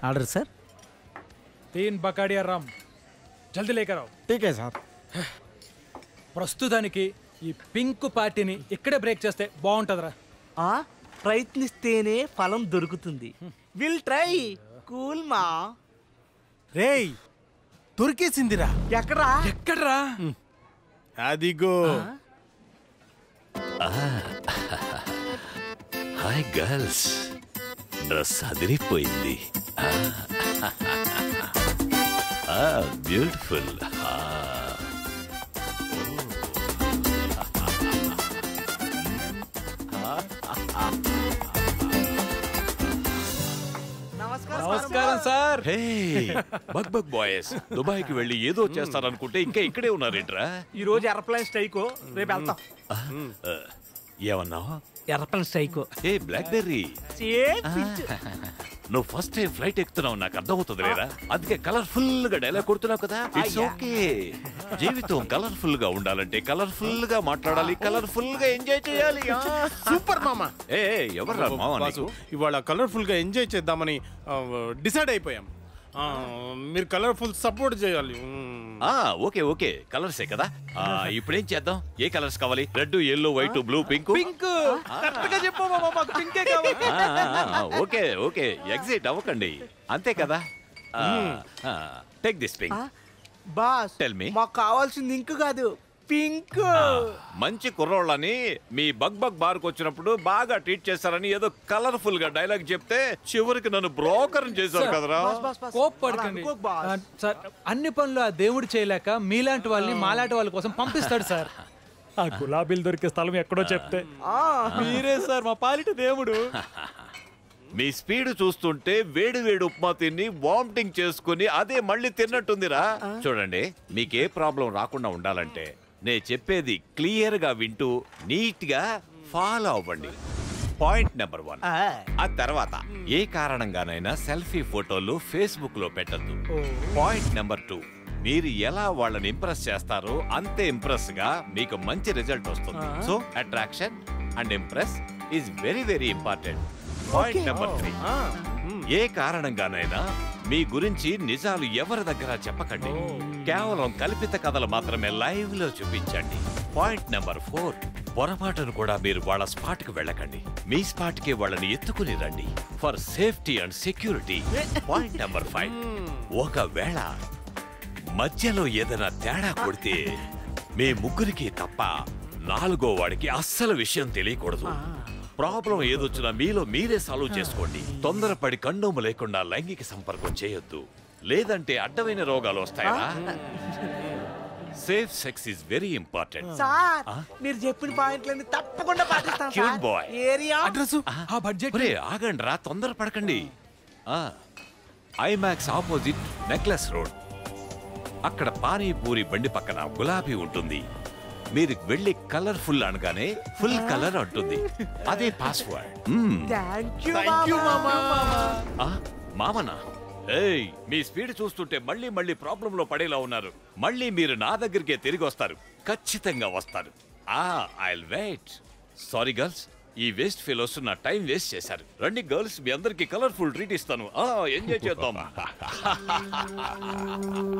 Order sir తీన్ బకాడియా రామ్ జల్దీ lacquer आओ ఠీకే సార్ ప్రస్తుతానికి ఈ పింక్ పార్టీని ఇక్కడే బ్రేక్ చేస్తే బాగుంటుందిరా ఆ ప్రయత్నిస్తేనే ఫలం దొరుకుతుంది విల్ ట్రై కూల్ మా రేయ్ దొరికేసిందిరా ఎక్కడా ఎక్కడ్రా అదిగో హాయ్ గర్ల్స్ డ్రెస్ అదిరిపోయింది బ్యూటిఫుల్ నమస్కారం నమస్కారం సార్ హే బగ్ బగ్ బాయ్స్ దుబాయ్కి వెళ్ళి ఏదో చేస్తారనుకుంటే ఇంకా ఇక్కడే ఉన్నారేంట్రా ఈ రోజు ఎర్రప్లైన్ స్ట్రైకో రేపు వెళ్తాం ఆ, ఏమన్నావు ఎర్రప్లైన్ స్ట్రైకో ఏ బ్లాక్ బెర్రీ సేమ్ పిచ్. నువ్వు ఫస్ట్ టైం ఫ్లైట్ ఎక్కుతున్నావు నాకు అర్థమవుతుంది లేదా అందుకే కలర్ఫుల్ గా డైలాగ్ కొడుతున్నావు కదా ఇట్స్ అయ్యా. ఓకే జీవితం కలర్ఫుల్ గా ఉండాలంటే కలర్ఫుల్ గా మాట్లాడాలి కలర్ఫుల్ గా ఎంజాయ్ చేయాలి ఆ. సూపర్ మామ ఏ ఎవర్రా మావా బాసు నీకు? ఇవాళ కలర్ఫుల్ గా ఎంజాయ్ చేద్దామని డిసైడ్ అయిపోయాం ఆ, మీరు కలర్ఫుల్ సపోర్ట్ చేయాలి మ్మ్. ఆ ఓకే ఓకే కలర్సే కదా ఆ ఇప్పుడేం చేద్దాం ఏ కలర్స్ కావాలి red yellow white blue pink pink correct గా చెప్పు మామ మాకు పింకే కావాలి ఓకే ఓకే ఎగ్జిట్ అవ్వకండి అంతే కదా టేక్ దిస్ పింక్ ఆ, బాస్ Tell me. మాకు కావాల్సింది ఇంక్ కాదు పింక్ మంచి కుర్రోళ్ళని మీ బగ్ బగ్ బార్కు వచ్చినప్పుడు బాగా ట్రీట్ చేస్తారని ఏదో కలర్ఫుల్ గా డైలాగ్ చెప్తే చివరికి నన్ను బ్రోకర్ చేశారు కదరా బాస్, బాస్, బాస్. కోప్పడకండి అలా అనుకోకు, బాస్. ఆ, సార్ అన్ని పనులు ఆ దేవుడు చేయలేక మీలాంటి వాళ్ళని మాలాంటి వాళ్ళ కోసం పంపిస్తాడు సార్ ఆ గులాబీలు దొరికే స్థలం ఎక్కడో చెప్తే ఆ, మీరే సార్ మా పాలిట దేవుడు మీ స్పీడ్ చూస్తుంటే వేడి వేడి ఉప్మా తిని వామిటింగ్ చేసుకుని అదే మళ్ళీ తిన్నట్టుందిరా చూడండి మీకే ప్రాబ్లం రాకుండా ఉండాలంటే నే చెప్పేది క్లియర్ గా వింటూ నీట్ గా ఫాలో అవ్వండి పాయింట్ నెంబర్ వన్ ఆ, ఆ తర్వాత ఏ కారణంగానైనా సెల్ఫీ ఫోటోలు ఫేస్బుక్ లో పెట్టద్దు పాయింట్ నెంబర్ టూ మీరు ఎలా వాళ్ళని ఇంప్రెస్ చేస్తారో అంతే ఇంప్రెస్ గా మీకు మంచి రిజల్ట్ వస్తుంది so attraction and impress is very very important point number three ah, hmm. ఏ కారణంగానైనా మీ గురించి నిజాలు ఎవరి దగ్గర చెప్పకండి కేవలం కల్పిత కథలు మాత్రమే లైవ్ లో చూపించండి పాయింట్ నెంబర్ ఫోర్ పొరపాటును కూడా మీరు వాళ్ళ స్పాట్ కి వెళ్ళకండి మీ స్పాట్ కి వాళ్ళని ఎత్తుకుని రండి for safety and security point number five ఒకవేళ మధ్యలో ఏదైనా తేడా కొడితే మీ ముగ్గురికి తప్ప నాలుగో వాడికి అస్సలు విషయం తెలియకూడదు ప్రాబ్లం ఏదొచ్చినా మీలో మీరే సాల్వ్ చేసుకోండి తొందరపడి కండోము లేకుండా లైంగిక సంపర్కం చేయొద్దు లేదంటే అడ్డమైన రోగాలు వస్తాయా safe sex is very important sir మీరు చెప్పిన పాయింట్లన్నీ తప్పకుండా పాటిస్తాం Cute సార్ boy. ఏరియా అడ్రస్ ఆ బడ్జెట్ ఒరే ఆగండి రా తొందర పడకండి ఐమాక్స్ ఆపోజిట్ నెక్లెస్ రోడ్ అక్కడ పానీపూరి బండి పక్కన గులాబీ ఉంటుంది మీరు వెళ్ళి కలర్ఫుల్ అనగానే ఫుల్ కలర్ అంటుంది అదే password thank you Thank you, మామా. మామనా ఏయ్ మీ స్పీడ్ చూస్తుంటే మళ్ళీ మళ్ళీ ప్రాబ్లం లో పడేలా ఉన్నారు మళ్ళీ మీరు నా దగ్గరికే తిరిగి వస్తారు ఖచ్చితంగా వస్తారు ఆ ఐ వెయిట్ సారీ గర్ల్స్ ఈ వేస్ట్ ఫెలోస్ నా టైం వేస్ట్ చేశారు రండి గర్ల్స్ మీ అందరికి కలర్ఫుల్ ట్రీట్ ఇస్తాను ఆ ఎంజాయ్ చేద్దాం